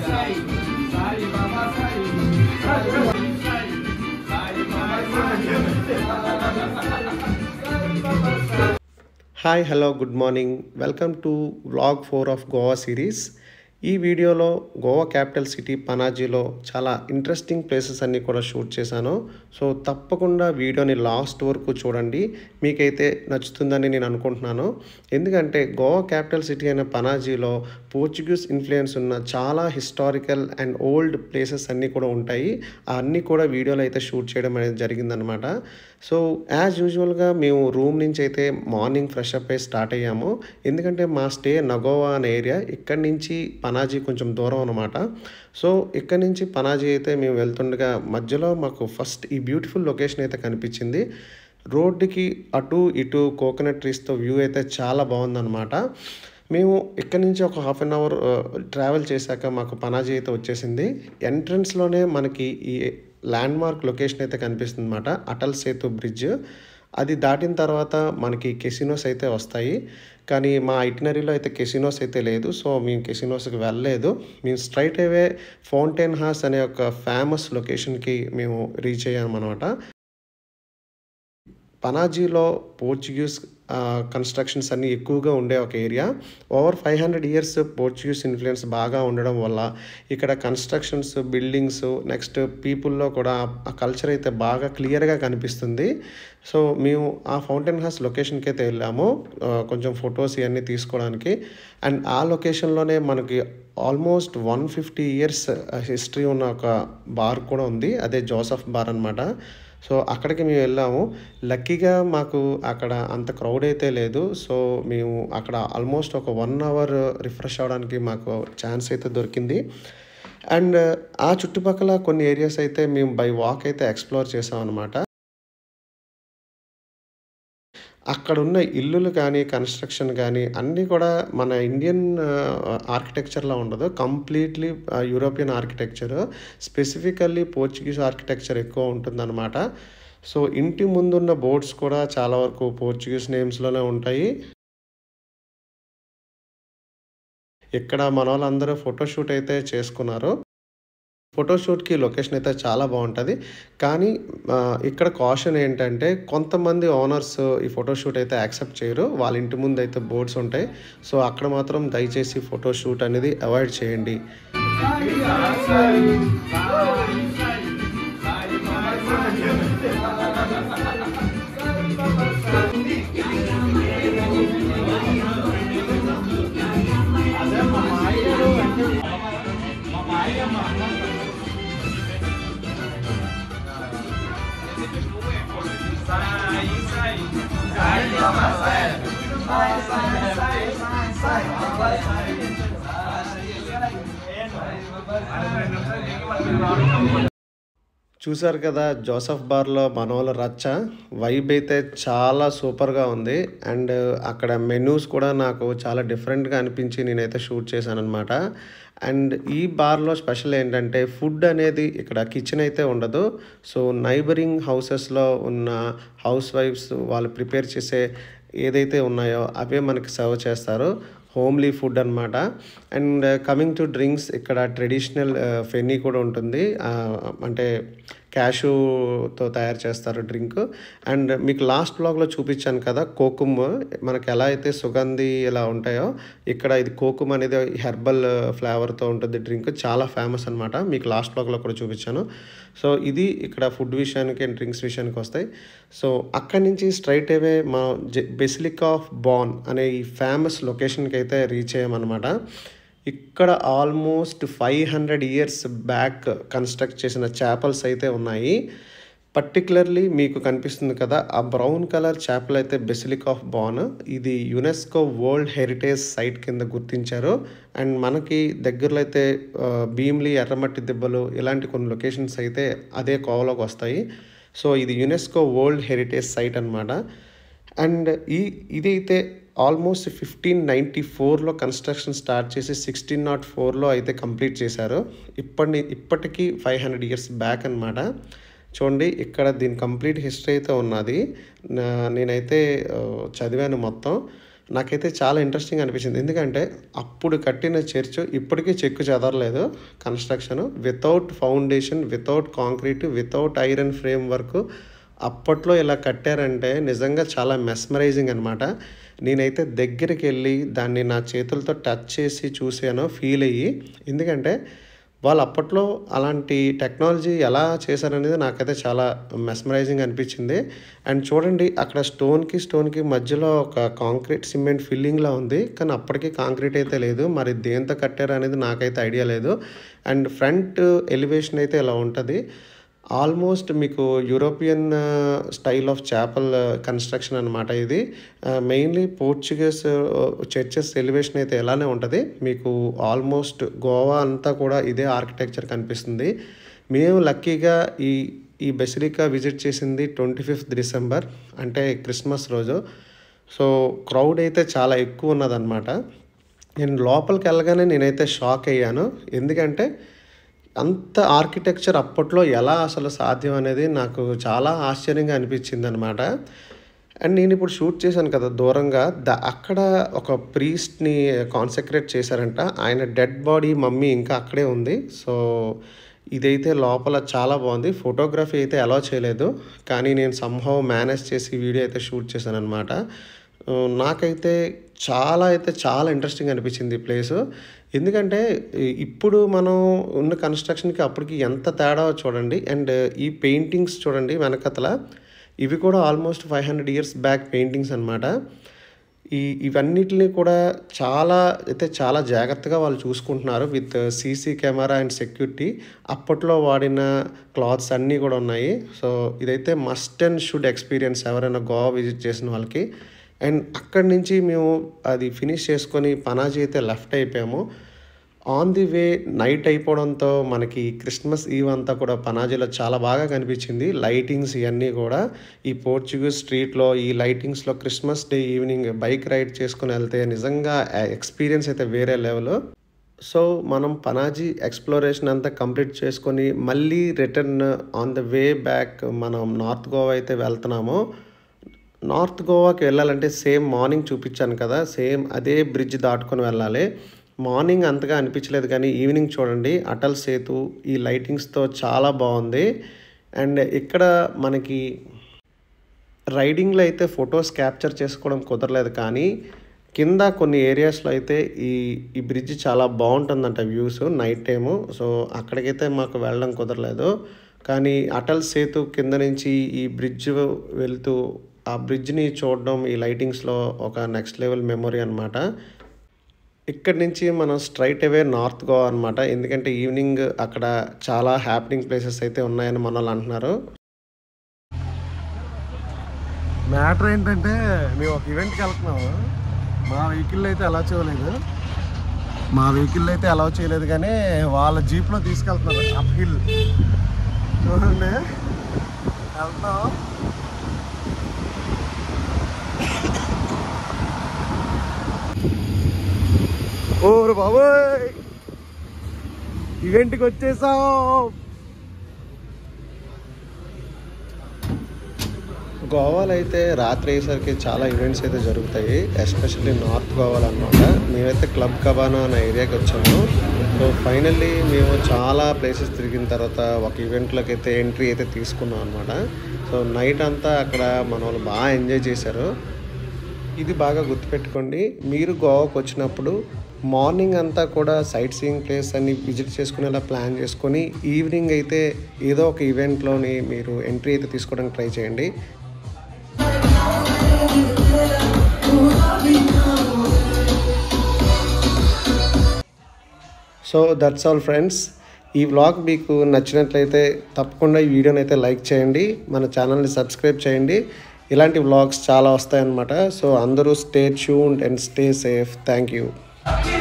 hi hello good morning welcome to vlog four of Goa series ఈ వీడియోలో Goa capital city పనాజీలో చాలా interesting places అన్నీ కూడా షూట్ చేశాను సో తప్పకుండా వీడియోని లాస్ట్ వరకు చూడండి మీకైతే నచ్చుతుందని నేను అనుకుంటున్నాను ఎందుకంటే గోవా క్యాపిటల్ సిటీ అయిన పనాజీలో పోర్చుగీస్ ఇన్ఫ్లుయెన్స్ ఉన్న చాలా హిస్టారికల్ అండ్ ఓల్డ్ ప్లేసెస్ అన్నీ కూడా ఉంటాయి అన్నీ కూడా వీడియోలో అయితే షూట్ చేయడం అనేది జరిగిందనమాట సో యాజ్ యూజువల్గా మేము రూమ్ నుంచి అయితే మార్నింగ్ ఫ్రెష్ అప్ అయి స్టార్ట్ అయ్యాము ఎందుకంటే మా స్టే నగోవా అనే ఏరియా ఇక్కడి నుంచి పనాజీ కొంచెం దూరం అనమాట సో ఇక్కడి నుంచి పనాజీ అయితే మేము వెళ్తుండగా మధ్యలో మాకు ఫస్ట్ ఈ బ్యూటిఫుల్ లొకేషన్ అయితే కనిపించింది రోడ్డుకి అటు ఇటు కోకోనట్ ట్రీస్తో వ్యూ అయితే చాలా బాగుందన్నమాట మేము ఇక్కడ నుంచి ఒక హాఫ్ అన్ అవర్ ట్రావెల్ చేశాక మాకు పనాజీ అయితే వచ్చేసింది ఎంట్రన్స్లోనే మనకి ఈ ల్యాండ్ మార్క్ లొకేషన్ అయితే కనిపిస్తుంది అనమాట అటల్ సేతు బ్రిడ్జ్ అది దాటిన తర్వాత మనకి కెసినోస్ అయితే వస్తాయి కానీ మా ఐటినరీలో అయితే కెసినోస్ అయితే లేదు సో మేము కెసినోస్కి వెళ్ళలేదు మేము స్ట్రైట్ అవే ఫౌంటైన్ హాస్ అనే ఒక ఫేమస్ లొకేషన్కి మేము రీచ్ అయ్యామన్నమాట పనాజీలో పోర్చుగీస్ కన్స్ట్రక్షన్స్ అన్నీ ఎక్కువగా ఉండే ఒక area over five hundred years Portuguese influence బాగా ఉండడం వల్ల ఇక్కడ కన్స్ట్రక్షన్స్ బిల్డింగ్స్ నెక్స్ట్ పీపుల్లో కూడా ఆ కల్చర్ అయితే బాగా క్లియర్గా కనిపిస్తుంది సో మేము ఆ ఫౌంటైన్ హౌస్ లొకేషన్కి అయితే వెళ్ళాము కొంచెం ఫొటోస్ ఇవన్నీ తీసుకోవడానికి అండ్ ఆ లొకేషన్లోనే మనకి almost one fifty years history ఉన్న ఒక బార్ కూడా ఉంది అదే జోసఫ్ బార్ అనమాట సో అక్కడికి మేము వెళ్ళాము లక్కీగా మాకు అక్కడ అంత క్రౌడ్ అయితే లేదు సో మేము అక్కడ ఆల్మోస్ట్ ఒక వన్ అవర్ రిఫ్రెష్ అవ్వడానికి మాకు ఛాన్స్ అయితే దొరికింది అండ్ ఆ చుట్టుపక్కల కొన్ని ఏరియాస్ అయితే మేము బై వాక్ అయితే ఎక్స్ప్లోర్ చేసాం అనమాట అక్కడ ఉన్న ఇల్లులు కానీ కన్స్ట్రక్షన్ కానీ అన్నీ కూడా మన ఇండియన్ ఆర్కిటెక్చర్లో ఉండదు completely European architecture specifically Portuguese architecture ఎక్కువ ఉంటుందన్నమాట సో ఇంటి ముందున్న బోర్డ్స్ కూడా చాలా వరకు పోర్చుగీస్ నేమ్స్లోనే ఉంటాయి ఇక్కడ మన వాళ్ళందరూ ఫోటోషూట్ అయితే చేసుకున్నారు ఫోటోషూట్కి లొకేషన్ అయితే చాలా బాగుంటుంది కానీ ఇక్కడ కాషన్ ఏంటంటే కొంతమంది ఓనర్స్ ఈ ఫోటోషూట్ అయితే యాక్సెప్ట్ చేయరు వాళ్ళ ఇంటి ముందు అయితే బోర్డ్స్ ఉంటాయి సో అక్కడ మాత్రం దయచేసి ఫోటోషూట్ అనేది అవాయిడ్ చేయండి చూసారు కదా జోసఫ్ బార్లో మన వాళ్ళ రచ్చ వైబ్ అయితే చాలా సూపర్గా ఉంది అండ్ అక్కడ మెనూస్ కూడా నాకు చాలా డిఫరెంట్గా అనిపించి నేనైతే షూట్ చేశాను అనమాట అండ్ ఈ బార్లో స్పెషల్ ఏంటంటే ఫుడ్ అనేది ఇక్కడ కిచెన్ అయితే ఉండదు సో నైబరింగ్ హౌసెస్లో ఉన్న హౌస్ వైఫ్స్ వాళ్ళు ప్రిపేర్ చేసే ఏదైతే ఉన్నాయో అవే మనకి సర్వ్ చేస్తారు హోమ్లీ ఫుడ్ అనమాట అండ్ కమింగ్ టు డ్రింక్స్ ఇక్కడ ట్రెడిషనల్ ఫెన్నీ కూడా ఉంటుంది అంటే క్యాషూతో తయారు చేస్తారు డ్రింక్ అండ్ మీకు లాస్ట్ బ్లాగ్లో చూపించాను కదా కోకుమ్ మనకి ఎలా అయితే సుగంధి ఇలా ఉంటాయో ఇక్కడ ఇది కోకుమ్ అనేది హెర్బల్ ఫ్లేవర్తో ఉంటుంది డ్రింక్ చాలా ఫేమస్ అనమాట మీకు లాస్ట్ బ్లాగ్లో కూడా చూపించాను సో ఇది ఇక్కడ ఫుడ్ విషయానికి అండ్ డ్రింక్స్ విషయానికి వస్తాయి సో అక్కడి నుంచి స్ట్రైట్ అవే మా బెసిలిక్ ఆఫ్ బాన్ అనే ఈ ఫేమస్ లొకేషన్కి అయితే రీచ్ అయ్యామన్నమాట ఇక్కడ almost five hundred years back construct చేసిన చేపల్స్ అయితే ఉన్నాయి పర్టికులర్లీ మీకు కనిపిస్తుంది కదా ఆ బ్రౌన్ కలర్ చేపలు అయితే బెసిలిక్ ఆఫ్ బాన్ ఇది యునెస్కో వరల్డ్ హెరిటేజ్ సైట్ కింద గుర్తించారు అండ్ మనకి దగ్గరలో అయితే భీమ్లీ ఎర్రమట్టి దెబ్బలు ఇలాంటి కొన్ని లొకేషన్స్ అయితే అదే కోవలోకి వస్తాయి సో ఇది యునెస్కో వరల్డ్ హెరిటేజ్ సైట్ అనమాట అండ్ ఈ ఇదైతే ఆల్మోస్ట్ ఫిఫ్టీన్ నైంటీ ఫోర్లో కన్స్ట్రక్షన్ స్టార్ట్ చేసి సిక్స్టీన్ నాట్ ఫోర్లో అయితే కంప్లీట్ చేశారు ఇప్పటి ఇప్పటికీ ఫైవ్ హండ్రెడ్ ఇయర్స్ బ్యాక్ అనమాట చూడండి ఇక్కడ దీని కంప్లీట్ హిస్టరీ అయితే ఉన్నది నేనైతే చదివాను మొత్తం నాకైతే చాలా ఇంట్రెస్టింగ్ అనిపించింది ఎందుకంటే అప్పుడు కట్టిన చర్చ్ ఇప్పటికీ చెక్కు చెదరలేదు construction without foundation without concrete without iron frame work అప్పట్లో ఇలా కట్టారంటే నిజంగా చాలా మెస్మరైజింగ్ అనమాట నేనైతే దగ్గరికి వెళ్ళి దాన్ని నా చేతులతో టచ్ చేసి చూసాను ఫీల్ అయ్యి ఎందుకంటే వాళ్ళు అప్పట్లో అలాంటి టెక్నాలజీ ఎలా చేశారనేది నాకైతే చాలా మెస్మరైజింగ్ అనిపించింది అండ్ చూడండి అక్కడ స్టోన్కి స్టోన్కి మధ్యలో ఒక కాంక్రీట్ సిమెంట్ ఫిల్లింగ్లా ఉంది కానీ అప్పటికి కాంక్రీట్ అయితే లేదు మరి దేంతో కట్టారు అనేది నాకైతే ఐడియా లేదు అండ్ ఫ్రంట్ ఎలివేషన్ అయితే ఇలా ఉంటుంది ఆల్మోస్ట్ మీకు European style of chapel construction అనమాట ఇది మెయిన్లీ పోర్చుగీస్ చర్చెస్ ఎలివేషన్ అయితే ఎలానే ఉంటుంది మీకు ఆల్మోస్ట్ గోవా అంతా కూడా ఇదే ఆర్కిటెక్చర్ కనిపిస్తుంది మేము లక్కీగా ఈ ఈ బెసిలికా విజిట్ చేసింది ట్వంటీ ఫిఫ్త్ డిసెంబర్ అంటే క్రిస్మస్ రోజు సో క్రౌడ్ అయితే చాలా ఎక్కువ ఉన్నదన్నమాట నేను లోపలికి వెళ్ళగానే నేనైతే షాక్ అయ్యాను ఎందుకంటే అంత ఆర్కిటెక్చర్ అప్పట్లో ఎలా అసలు సాధ్యం అనేది నాకు చాలా ఆశ్చర్యంగా అనిపించింది అనమాట అండ్ నేను ఇప్పుడు షూట్ చేశాను కదా దూరంగా ద అక్కడ ఒక ప్రీస్ట్ని కాన్సక్రేట్ చేశారంట ఆయన డెడ్ బాడీ మమ్మీ ఇంకా అక్కడే ఉంది సో ఇదైతే లోపల చాలా బాగుంది ఫోటోగ్రఫీ అయితే అలౌ చేయలేదు కానీ నేను సంహవ్ మేనేజ్ చేసి వీడియో అయితే షూట్ చేశాను అనమాట నాకైతే చాలా అయితే చాలా ఇంట్రెస్టింగ్ అనిపించింది ఈ ప్లేస్ ఎందుకంటే ఇప్పుడు మనం ఉన్న కన్స్ట్రక్షన్కి అప్పటికి ఎంత తేడా చూడండి అండ్ ఈ పెయింటింగ్స్ చూడండి వెనకతల ఇవి కూడా almost five hundred years back paintings అనమాట ఈ ఇవన్నిటిని కూడా చాలా అయితే చాలా జాగ్రత్తగా వాళ్ళు చూసుకుంటున్నారు with CC camera and security అప్పట్లో వాడిన క్లాత్స్ అన్నీ కూడా ఉన్నాయి సో ఇదైతే మస్ట్ అండ్ షుడ్ ఎక్స్పీరియన్స్ ఎవరైనా గోవా విజిట్ చేసిన వాళ్ళకి అండ్ అక్కడి నుంచి మేము అది ఫినిష్ చేసుకొని పనాజీ అయితే లెఫ్ట్ అయిపోయాము ఆన్ ది వే నైట్ అయిపోవడంతో మనకి క్రిస్మస్ ఈవ్ అంతా కూడా పనాజీలో చాలా బాగా కనిపించింది లైటింగ్స్ ఇవన్నీ కూడా ఈ పోర్చుగీస్ స్ట్రీట్లో ఈ లైటింగ్స్లో Christmas day evening bike ride చేసుకుని వెళ్తే నిజంగా ఎక్స్పీరియన్స్ అయితే వేరే లెవెల్ సో మనం పనాజీ ఎక్స్ప్లోరేషన్ అంతా కంప్లీట్ చేసుకొని మళ్ళీ return on the way back మనం నార్త్ గోవా అయితే వెళ్తున్నాము నార్త్ గోవాకి వెళ్ళాలంటే సేమ్ మార్నింగ్ చూపించాను కదా సేమ్ అదే బ్రిడ్జ్ దాటుకొని వెళ్ళాలి మార్నింగ్ అంతగా అనిపించలేదు కానీ ఈవినింగ్ చూడండి అటల్ సేతు ఈ లైటింగ్స్తో చాలా బాగుంది అండ్ ఇక్కడ మనకి రైడింగ్లో అయితే ఫొటోస్ క్యాప్చర్ చేసుకోవడం కుదరలేదు కానీ కింద కొన్ని ఏరియాస్లో అయితే ఈ ఈ బ్రిడ్జ్ చాలా బాగుంటుందంట వ్యూస్ నైట్ టైము సో అక్కడికైతే మాకు వెళ్ళడం కుదరలేదు కానీ అటల్ సేతు కింద నుంచి ఈ బ్రిడ్జ్ వెళ్తూ ఆ బ్రిడ్జ్ని చూడడం ఈ లైటింగ్స్లో ఒక నెక్స్ట్ లెవెల్ మెమొరీ అనమాట ఇక్కడి నుంచి మనం స్ట్రైట్ అవే నార్త్ గోవా అనమాట ఎందుకంటే ఈవినింగ్ అక్కడ చాలా హ్యాపీనింగ్ ప్లేసెస్ అయితే ఉన్నాయని మన వాళ్ళు అంటున్నారు మ్యాటర్ ఏంటంటే మేము ఒక ఈవెంట్కి వెళ్తున్నాము మా వెహికల్ అయితే అలా చేయలేదు మా వెహికల్ అయితే అలౌ చేయలేదు కానీ వాళ్ళ జీప్లో తీసుకెళ్తున్నారు అప్ హిల్ చూడండి వెళ్తాం ఓరు బాబోయ్ ఈవెంట్కి వచ్చేసాం గోవాలో అయితే రాత్రి అయ్యేసరికి చాలా ఈవెంట్స్ అయితే జరుగుతాయి ఎస్పెషల్లీ నార్త్ గోవాలో అనమాట మేమైతే క్లబ్ కబానా అనే ఏరియాకి వచ్చాము సో ఫైనల్లీ మేము చాలా ప్లేసెస్ తిరిగిన తర్వాత ఒక ఈవెంట్లోకి అయితే ఎంట్రీ అయితే తీసుకున్నాం అనమాట సో నైట్ అంతా అక్కడ మన వాళ్ళు బాగా ఎంజాయ్ చేశారు ఇది బాగా గుర్తుపెట్టుకోండి మీరు గోవాకు వచ్చినప్పుడు మార్నింగ్ అంతా కూడా సైట్ సీయింగ్ ప్లేస్ అన్ని విజిట్ చేసుకునేలా ప్లాన్ చేసుకొని ఈవినింగ్ అయితే ఏదో ఒక ఈవెంట్లోని మీరు ఎంట్రీ అయితే తీసుకోవడానికి ట్రై చేయండి సో దట్స్ ఆల్ ఫ్రెండ్స్ ఈ వ్లాగ్ మీకు నచ్చినట్లయితే తప్పకుండా ఈ వీడియోని అయితే లైక్ చేయండి మన ఛానల్ని సబ్స్క్రైబ్ చేయండి ఇలాంటి వ్లాగ్స్ చాలా వస్తాయన్నమాట సో అందరూ stay tuned and stay safe thank you